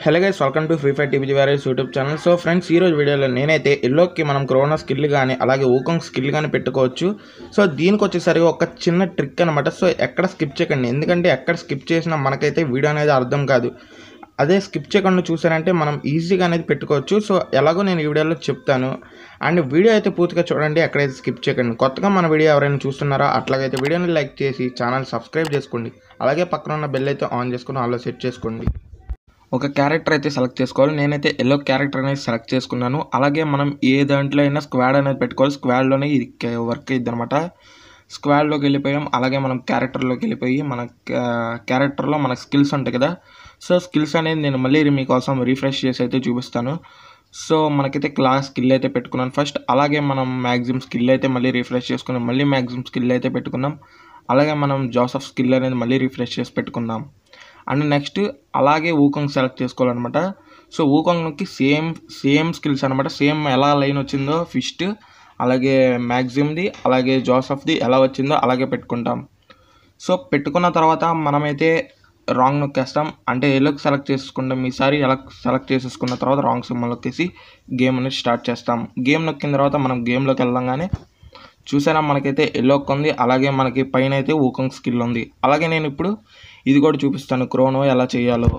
hello guys welcome to free fire TV వ్యారేజ్ YouTube channel so friends ఈ రోజు వీడియోలో నేనైతే ఎల్లోకి మనం కరోనా స్కిల్ కానీ అలాగే ఊకంగ్ స్కిల్ కానీ పెట్టుకోవచ్చు సో దీనికి వచ్చేసరికి ఒక చిన్న ట్రిక్ అనమాట సో ఎక్కడ స్కిప్ చేయకండి ఎందుకంటే ఎక్కడ స్కిప్ చేసినా మనకైతే వీడియో అనేది అర్థం కాదు అదే స్కిప్ చేయకుండా చూసారంటే మనం ఈజీగా అనేది పెట్టుకోవచ్చు సో ఎలాగో నేను ఈ వీడియోలో చెప్తాను అండ్ వీడియో అయితే పూర్తిగా చూడండి ఎక్కడైతే స్కిప్ చేయకండి కొత్తగా మన వీడియో ఎవరైనా చూస్తున్నారా అట్లాగైతే వీడియోని లైక్ చేసి ఛానల్ సబ్స్క్రైబ్ చేసుకోండి అలాగే పక్కన ఉన్న బెల్ అయితే ఆన్ చేసుకుని ఆన్లో సెట్ చేసుకోండి ఒక క్యారెక్టర్ అయితే సెలెక్ట్ చేసుకోవాలి నేనైతే ఎల్లో క్యారెక్టర్ అనేది సెలెక్ట్ చేసుకున్నాను అలాగే మనం ఏ దాంట్లో అయినా స్క్వాడ్ అనేది పెట్టుకోవాలి స్క్వాడ్లోనే ఇది వర్క్ అయ్యిద్ది అనమాట స్క్వాడ్లోకి వెళ్ళిపోయాం అలాగే మనం క్యారెక్టర్లోకి వెళ్ళిపోయి మన క్యారెక్టర్లో మన స్కిల్స్ ఉంటాయి కదా సో స్కిల్స్ అనేది నేను మళ్ళీ మీకోసం రీఫ్రెష్ చేసి అయితే చూపిస్తాను సో మనకైతే క్లాస్ స్కిల్ అయితే పెట్టుకున్నాను ఫస్ట్ అలాగే మనం మ్యాక్సిమం స్కిల్ అయితే మళ్ళీ రీఫ్రెష్ చేసుకున్నాం మళ్ళీ మ్యాక్సిమం స్కిల్ అయితే పెట్టుకున్నాం అలాగే మనం జోసఫ్ స్కిల్ అనేది మళ్ళీ రీఫ్రెష్ చేసి పెట్టుకున్నాం అండ్ నెక్స్ట్ అలాగే ఊకంగ్ సెలెక్ట్ చేసుకోవాలన్నమాట సో ఊకంగ్కి సేమ్ సేమ్ స్కిల్స్ అనమాట సేమ్ ఎలా లైన్ వచ్చిందో ఫిస్ట్ అలాగే మ్యాక్సిమ్ది అలాగే జోసఫ్ది ఎలా వచ్చిందో అలాగే పెట్టుకుంటాం సో పెట్టుకున్న తర్వాత మనమైతే రాంగ్ నొక్కేస్తాం అంటే ఎలోకి సెలెక్ట్ చేసుకుంటాం ఈసారి ఎలా సెలెక్ట్ చేసేసుకున్న తర్వాత రాంగ్ సింబల్ నొక్కేసి గేమ్ అనేది స్టార్ట్ చేస్తాం గేమ్ నొక్కిన తర్వాత మనం గేమ్లోకి వెళ్ళంగానే చూసారా మనకైతే ఎల్లోక్ ఉంది అలాగే మనకి పైన అయితే ఊకంగ్ స్కిల్ ఉంది అలాగే నేను ఇప్పుడు ఇది కూడా చూపిస్తాను క్రోనో ఎలా చేయాలో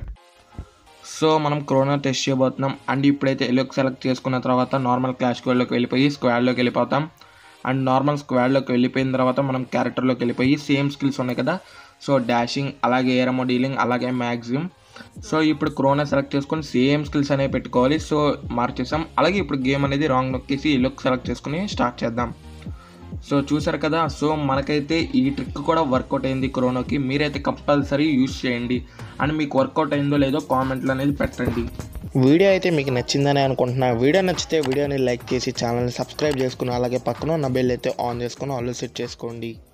సో మనం క్రోనో టెస్ట్ చేయబోతున్నాం అండ్ ఇప్పుడైతే ఎల్లోకి సెలెక్ట్ చేసుకున్న తర్వాత నార్మల్ క్లాష్ స్క్వాడ్లోకి వెళ్ళిపోయి స్క్వాడ్లోకి వెళ్ళిపోతాం అండ్ నార్మల్ స్క్వాడ్లోకి వెళ్ళిపోయిన తర్వాత మనం క్యారెక్టర్లోకి వెళ్ళిపోయి సేమ్ స్కిల్స్ ఉన్నాయి కదా సో డాషింగ్ అలాగే ఏరమో డీలింగ్ అలాగే మ్యాక్సిమం సో ఇప్పుడు క్రోనా సెలెక్ట్ చేసుకొని సేమ్ స్కిల్స్ అనేవి పెట్టుకోవాలి సో మార్చేసాం అలాగే ఇప్పుడు గేమ్ అనేది రాంగ్ నొక్కేసి లుక్ సెలెక్ట్ చేసుకుని స్టార్ట్ చేద్దాం సో చూసారు కదా సో మనకైతే ఈ ట్రిక్ కూడా వర్కౌట్ అయింది క్రోనోకి మీరైతే కంపల్సరీ యూజ్ చేయండి అండ్ మీకు వర్కౌట్ అయిందో లేదో కామెంట్లు అనేది పెట్టండి వీడియో అయితే మీకు నచ్చిందని అనుకుంటున్నా వీడియో నచ్చితే వీడియోని లైక్ చేసి ఛానల్ని సబ్స్క్రైబ్ చేసుకుని అలాగే పక్కన ఉన్న బెల్ అయితే ఆన్ చేసుకుని ఆల్ సెట్ చేసుకోండి